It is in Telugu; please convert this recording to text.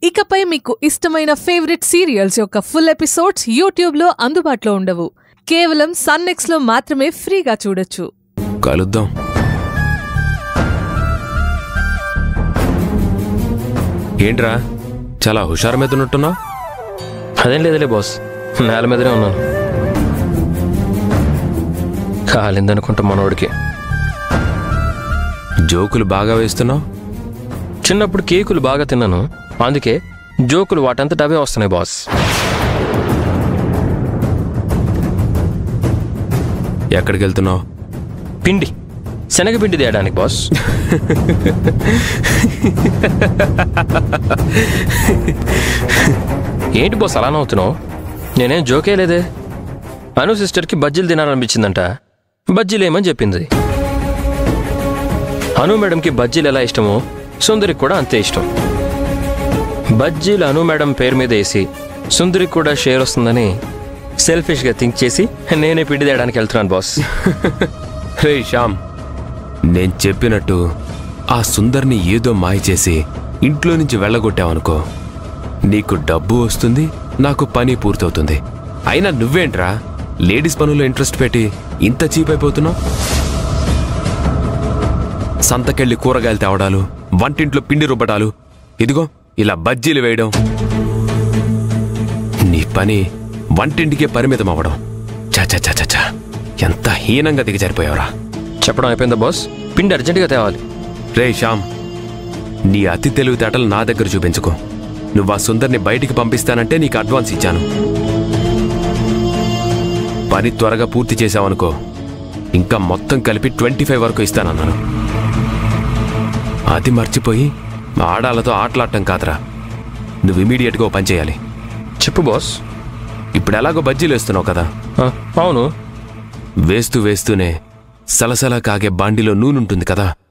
ఇకపై మీకు ఇష్టమైన ఫేవరెట్ సీరియల్స్ యొక్క ఫుల్ ఎపిసోడ్స్ యూట్యూబ్లో అందుబాటులో ఉండవు కేవలం సన్నెక్స్లో మాత్రమే ఫ్రీగా చూడొచ్చు కలుద్దాం ఏంట్రా చాలా హుషారు మీద ఉన్నట్టున్నావు అదేం లేదులే బాస్ నేల మీదనే ఉన్నాను కాలిందనుకుంటా మనోడికి జోకులు బాగా వేస్తున్నావు చిన్నప్పుడు కేకులు బాగా తిన్నాను అందుకే జోకులు వాటంతట అవే వస్తున్నాయి బాస్ ఎక్కడికి వెళ్తున్నావు పిండి శనగపిండి తేయడానికి బాస్ ఏంటి బాస్ అలా నవ్వుతున్నావు నేనేం జోకే లేదే అను సిస్టర్కి బజ్జీలు తినాలనిపించిందంట బజ్జీలు ఏమని చెప్పింది అను మేడంకి బజ్జీలు ఎలా ఇష్టమో సుందరికి కూడా అంతే ఇష్టం బజ్జీలు అను మేడం పేరు మీద వేసి సుందరికి కూడా షేర్ వస్తుందని సెల్ఫిష్గా థింక్ చేసి నేనే పిండి తేయడానికి వెళ్తున్నాను బాస్ రే శ్యామ్ నేను చెప్పినట్టు ఆ సుందర్ని ఏదో మాయ చేసి ఇంట్లో నుంచి వెళ్ళగొట్టావనుకో నీకు డబ్బు వస్తుంది నాకు పని పూర్తవుతుంది అయినా నువ్వేంట్రా లేడీస్ పనుల్లో ఇంట్రెస్ట్ పెట్టి ఇంత చీప్ అయిపోతున్నావు సంతకెళ్ళి కూరగాయలు తేవడాలు వంటింట్లో పిండి రుబ్బడాలు ఇదిగో ఇలా బజ్జీలు వేయడం నీ పని వంటింటికే పరిమితం అవ్వడం చా చా చా చా చా ఎంత హీనంగా దిగజారిపోయావురా చెప్పడం అయిపోయిందా బాస్ పిండి అర్జెంటుగా తేవాలి రే శ్యామ్ నీ అతి తెలివితేటలు నా దగ్గర చూపించుకో నువ్వు ఆ సుందర్ని బయటికి పంపిస్తానంటే నీకు అడ్వాన్స్ ఇచ్చాను పని త్వరగా పూర్తి చేశావనుకో ఇంకా మొత్తం కలిపి ట్వంటీ ఫైవ్ వరకు ఇస్తానన్నాను అది మర్చిపోయి ఆడాలతో ఆటలాడటం కాదురా నువ్వు ఇమీడియట్గా ఓ పని చేయాలి చెప్పు బాస్ ఇప్పుడు ఎలాగో బజ్జీలు వేస్తున్నావు కదా ఆ, అవును వేస్తూ వేస్తూనే సలసలా కాగే బాండిలో నూనె ఉంటుంది కదా